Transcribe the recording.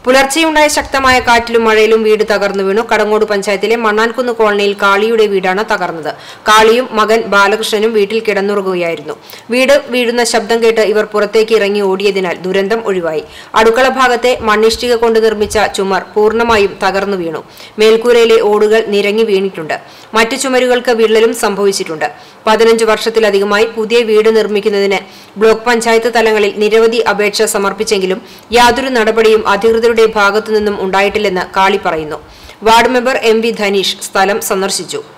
പുലർച്ചെയുണ്ടായ ശക്തമായ കാറ്റിലും മഴയിലും വീട് തകർന്നു വീണു കടങ്ങോട് പഞ്ചായത്തിലെ മണ്ണാൻകുന്ന് കോളനിയിൽ കാളിയുടെ വീടാണ് തകർന്നത് കാളിയും മകൻ ബാലകൃഷ്ണനും വീട്ടിൽ കിടന്നുറങ്ങുകയായിരുന്നു വീട് വീഴുന്ന ശബ്ദം കേട്ട് ഇവർ പുറത്തേക്ക് ഇറങ്ങി ഓടിയതിനാൽ ദുരന്തം ഒഴിവായി അടുക്കള ഭാഗത്തെ മണ്ണിഷ്ടിക കൊണ്ട് നിർമ്മിച്ച ചുമർ പൂർണ്ണമായും തകർന്നു വീണു മേൽക്കൂരയിലെ ഓടുകൾ നിരങ്ങി വീണിട്ടുണ്ട് മറ്റു ചുമരുകൾക്ക് വിള്ളലും സംഭവിച്ചിട്ടുണ്ട് പതിനഞ്ച് വർഷത്തിലധികമായി പുതിയ വീട് നിർമ്മിക്കുന്നതിന് ബ്ലോക്ക് പഞ്ചായത്ത് തലങ്ങളിൽ നിരവധി അപേക്ഷ സമർപ്പിച്ചെങ്കിലും യാതൊരു നടപടിയും അധികൃതരുടെ ഭാഗത്തുനിന്നും ഉണ്ടായിട്ടില്ലെന്ന് കാളി പറയുന്നു ward member M V Dhanish സ്ഥലം സന്ദർശിച്ചു